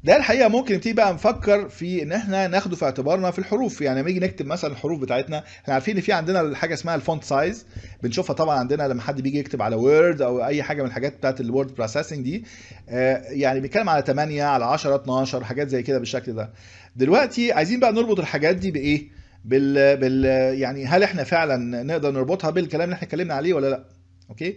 ده الحقيقه ممكن نبتدي بقى نفكر في ان احنا ناخده في اعتبارنا في الحروف يعني لما نيجي نكتب مثلا الحروف بتاعتنا احنا عارفين ان في عندنا حاجه اسمها الفونت سايز بنشوفها طبعا عندنا لما حد بيجي يكتب على وورد او اي حاجه من الحاجات بتاعت الوورد بروسيسنج دي آه، يعني بيتكلم على 8 على 10 12 حاجات زي كده بالشكل ده دلوقتي عايزين بقى نربط الحاجات دي بايه بال بال يعني هل احنا فعلا نقدر نربطها بالكلام اللي احنا اتكلمنا عليه ولا لا اوكي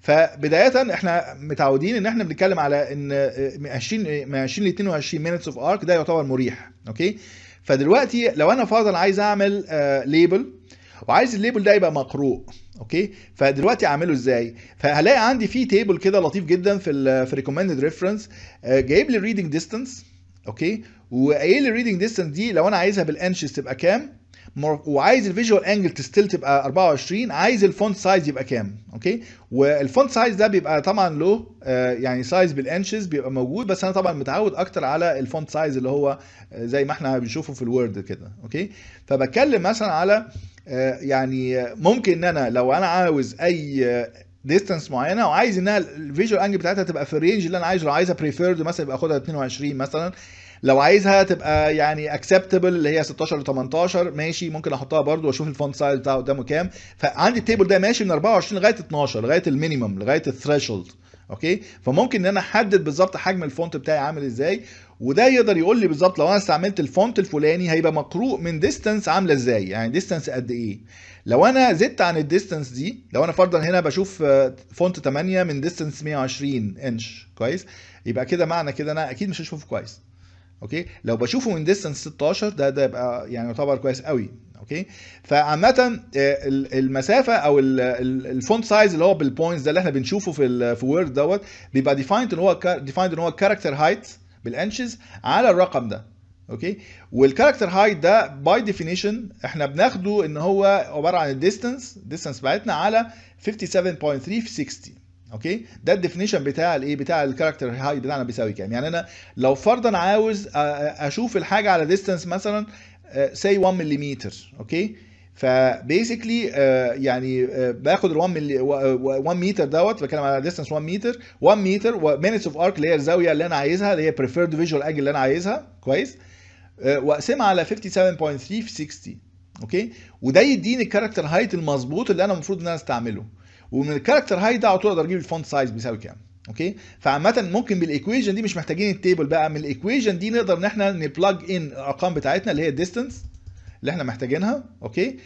فبدايه احنا متعودين ان احنا بنتكلم على ان من 20 من 20 ل 22 مينتس اوف ارك ده يعتبر مريح اوكي فدلوقتي لو انا فرضا عايز اعمل ليبل وعايز الليبل ده يبقى مقروء اوكي فدلوقتي اعمله ازاي فهلاقي عندي في تيبل كده لطيف جدا في ال في ريكومندد ريفرنس جايب لي الريدنج ديستانس اوكي وقايل لي الريدنج ديستانس دي لو انا عايزها بالانشز تبقى كام مر- وعايز الفيجوال انجل تستيل تبقى 24 عايز الفونت سايز يبقى كام اوكي والفونت سايز ده بيبقى طبعا له آه، يعني سايز بالانشز بيبقى موجود بس انا طبعا متعود اكتر على الفونت سايز اللي هو آه، زي ما احنا بنشوفه في الوورد كده اوكي فبتكلم مثلا على آه، يعني آه، ممكن ان انا لو انا عاوز اي ديستانس معينه وعايز انها الفيجوال انجل بتاعتها تبقى في الرينج اللي انا عايزه لو عايزها بريفيرد مثلا يبقى اخدها 22 مثلا لو عايزها تبقى يعني اكسبتبل اللي هي 16 ل 18 ماشي ممكن احطها برضو واشوف الفونت سايز بتاعه قدامه كام فعندي التيبل ده ماشي من 24 لغايه 12 لغايه المينيمم لغايه الثريشولد اوكي فممكن ان انا احدد بالظبط حجم الفونت بتاعي عامل ازاي وده يقدر يقول لي بالظبط لو انا استعملت الفونت الفلاني هيبقى مقروء من ديستانس عامله ازاي يعني ديستانس قد ايه لو انا زدت عن الديستانس دي لو انا فرضا هنا بشوف آه، فونت 8 من ديستانس 120 انش كويس يبقى كده معنى كده انا اكيد مش هشوفه كويس اوكي لو بشوفه من ديستانس 16 ده ده يبقى يعني يعتبر كويس قوي اوكي فعامه آه، ال- المسافه او ال- ال- الفونت سايز اللي هو بالبوينتس ده اللي احنا بنشوفه في ال في وورد دوت بيبقى ديفايند ان هو ديفايند ان هو كاركتر هايت بالانشز على الرقم ده اوكي والكاركتر هايت ده باي ديفينيشن احنا بناخده ان هو عباره عن الديستانس الديستانس بتاعتنا على 57.3 في 60 اوكي ده الديفينيشن بتاع الايه بتاع الكاركتر هايت بتاعنا بيساوي كام يعني انا لو فرضا عاوز أ- أ- اشوف الحاجه على ديستانس مثلا سي 1 ملم اوكي فبيسكلي يعني آه، باخد ال 1 ملي 1 متر دوت بتكلم على ديستانس 1 متر 1 متر ومينتس اوف ارك اللي هي الزاويه اللي انا عايزها اللي هي بريفيرد فيجوال انجل اللي انا عايزها كويس آه، واقسمها على 57.3 في 60 اوكي وده يديني الكاركتر هايت المظبوط اللي انا المفروض ان انا استعمله ومن الكاركتر هايت ده على طول اقدر اجيب الفونت سايز بيساوي كام اوكي فعامه ممكن بالايكويشن دي مش محتاجين التيبل بقى من الايكويشن دي نقدر ان احنا نبلاج ان الارقام بتاعتنا اللي هي الديستانس اللي احنا محتاجينها اوكي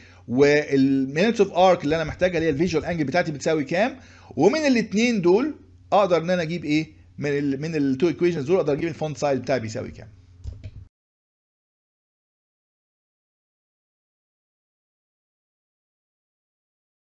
والمينتس اوف ارك اللي انا محتاجها اللي هي الفيجوال انجل بتاعتي بتساوي كام ومن الاثنين دول اقدر ان انا اجيب ايه من ال من التو ايكويشنز دول اقدر اجيب الفونت سايز بتاعي بيساوي كام